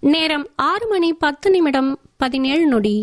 நேரம் ஆறு மணி பத்து நிமிடம் பதினேழு நொடி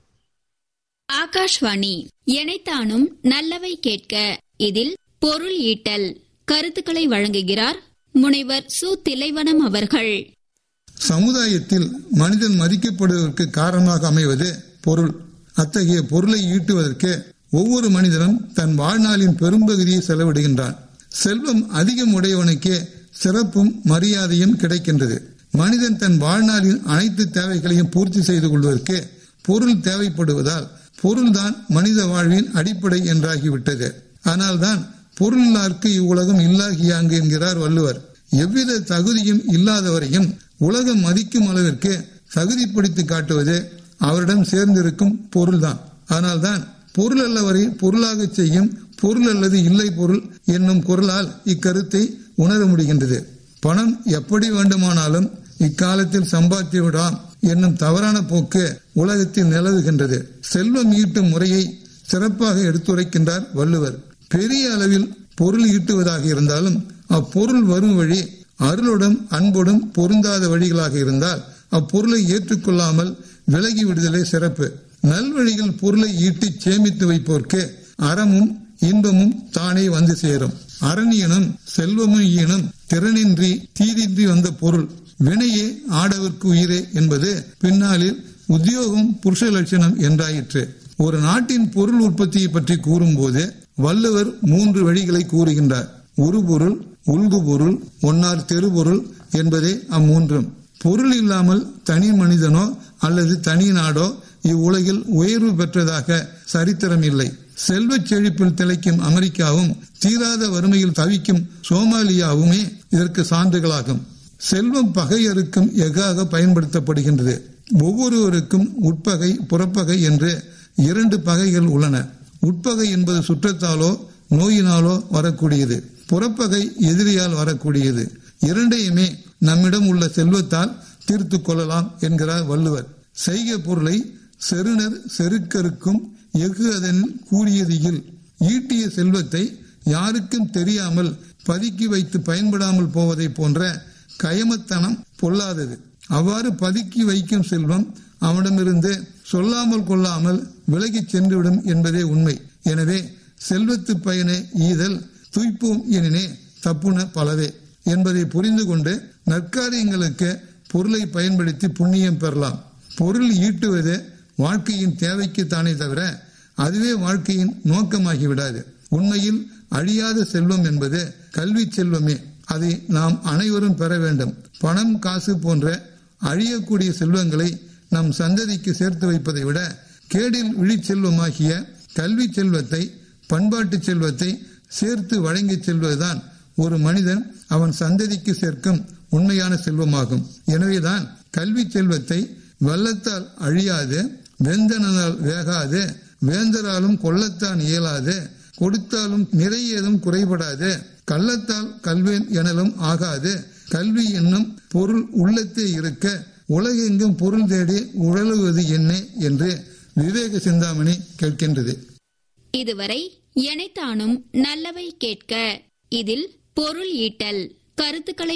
ஆகாஷ்வாணி எனைத்தானும் நல்லவை கேட்க இதில் பொருள் ஈட்டல் கருத்துக்களை வழங்குகிறார் முனைவர் சு திலைவனம் அவர்கள் சமுதாயத்தில் மனிதன் மதிக்கப்படுவதற்கு காரணமாக அமைவது பொருள் அத்தகைய பொருளை ஈட்டுவதற்கு ஒவ்வொரு மனிதனும் தன் வாழ்நாளின் பெரும்பகுதியை செலவிடுகின்றான் செல்வம் அதிகம் உடையவனுக்கே சிறப்பும் மரியாதையும் கிடைக்கின்றது மனிதன் தன் வாழ்நாளின் அனைத்து தேவைகளையும் பூர்த்தி செய்து கொள்வதற்கு பொருள் தேவைப்படுவதால் பொருள்தான் மனித வாழ்வின் அடிப்படை என்றாகிவிட்டது ஆனால்தான் பொருளில்லார்க்கு இவ்வுலகம் இல்லாகியாங்கு என்கிறார் வள்ளுவர் எவ்வித தகுதியும் இல்லாதவரையும் உலகம் மதிக்கும் அளவிற்கு தகுதிப்படுத்தி காட்டுவது அவரிடம் சேர்ந்திருக்கும் பொருள்தான் ஆனால்தான் பொருள் அல்லவரை பொருளாக செய்யும் பொருள் அல்லது இல்லை பொருள் என்னும் குரலால் இக்கருத்தை உணர முடிகின்றது பணம் எப்படி வேண்டுமானாலும் இக்காலத்தில் சம்பாதித்து விடாம் என்னும் தவறான போக்கு உலகத்தில் நிலவுகின்றது செல்வம் ஈட்டும் முறையை சிறப்பாக எடுத்துரைக்கின்றார் வள்ளுவர் பெரிய அளவில் பொருள் ஈட்டுவதாக இருந்தாலும் அப்பொருள் வரும் வழி அருளுடன் அன்புடன் பொருந்தாத வழிகளாக இருந்தால் அப்பொருளை ஏற்றுக்கொள்ளாமல் விலகி விடுதலே சிறப்பு நல்வழிகள் பொருளை ஈட்டி சேமித்து வைப்போர்க்கு அறமும் இன்பமும் தானே வந்து சேரும் அரணியனும் செல்வமும் ஈனும் திறனின்றி தீதின்றி வந்த பொருள் வினையே ஆடவர்க்கு உயிரே என்பது பின்னாளில் உத்தியோகம் புருஷ லட்சணம் என்றாயிற்று ஒரு நாட்டின் பொருள் உற்பத்தியை பற்றி கூறும்போது வள்ளுவர் மூன்று வழிகளை கூறுகின்றார் உருபொருள் உள்கு பொருள் ஒன்னார் தெருபொருள் என்பதே அம்மூன்றும் பொருள் இல்லாமல் தனி மனிதனோ அல்லது தனி நாடோ இவ்வுலகில் உயர்வு பெற்றதாக சரித்திரம் இல்லை செல்வச் செழிப்பில் திளைக்கும் அமெரிக்காவும் தீராத வறுமையில் தவிக்கும் சோமாலியாவுமே இதற்கு சான்றுகளாகும் செல்வம் பகையருக்கும் எஃகாக பயன்படுத்தப்படுகின்றது ஒவ்வொருவருக்கும் உட்பகை புறப்பகை என்று இரண்டு பகைகள் உள்ளன உட்பகை என்பது சுற்றத்தாலோ நோயினாலோ வரக்கூடியது புறப்பகை எதிரியால் வரக்கூடியது இரண்டையுமே நம்மிடம் உள்ள செல்வத்தால் தீர்த்து கொள்ளலாம் என்கிறார் வள்ளுவர் செய்க பொருளை செருணர் செருக்கருக்கும் எஃகு அதனில் கூறியதில் ஈட்டிய செல்வத்தை யாருக்கும் தெரியாமல் பதுக்கி வைத்து பயன்படாமல் போவதை போன்ற கயமத்தனம் பொல்லாதது அவ்வாறு பதுக்கி வைக்கும் செல்வம் அவனிடமிருந்து சொல்லாமல் கொள்ளாமல் விலகிச் சென்றுவிடும் என்பதே உண்மை எனவே செல்வத்து பயனை ஈதல் துய்ப்போம் எனினே தப்புன பலவே என்பதை புரிந்து கொண்டு நற்காரியங்களுக்கு பொருளை பயன்படுத்தி புண்ணியம் பெறலாம் பொருள் ஈட்டுவது வாழ்க்கையின் தேவைக்கு தானே தவிர அதுவே வாழ்க்கையின் நோக்கமாகி விடாது உண்மையில் அழியாத செல்வம் என்பது கல்வி செல்வமே அதை நாம் அனைவரும் பெற வேண்டும் பணம் காசு போன்ற அழியக்கூடிய செல்வங்களை நம் சந்ததிக்கு சேர்த்து வைப்பதை விட கேடில் விழிச்செல்வமாகிய கல்வி செல்வத்தை பண்பாட்டு செல்வத்தை சேர்த்து வழங்கி செல்வதுதான் ஒரு மனிதன் அவன் சந்ததிக்கு சேர்க்கும் உண்மையான செல்வமாகும் எனவேதான் கல்வி செல்வத்தை வெள்ளத்தால் அழியாது வெந்தனால் வேகாது வேந்தராலும் கொள்ளத்தான் இயலாது கொடுத்தாலும் நிறையேதும் குறைபடாது கள்ளத்தால் கல்வேன் எனலும் ஆகாது கல்வி என்னும் பொருள் உள்ளத்தே இருக்க உலகெங்கும் பொருள் தேடி உழலுவது என்ன என்று விவேக சிந்தாமணி கேட்கின்றது இதுவரை எனைத்தானும் நல்லவை கேட்க இதில் பொருள் ஈட்டல் கருத்துக்களை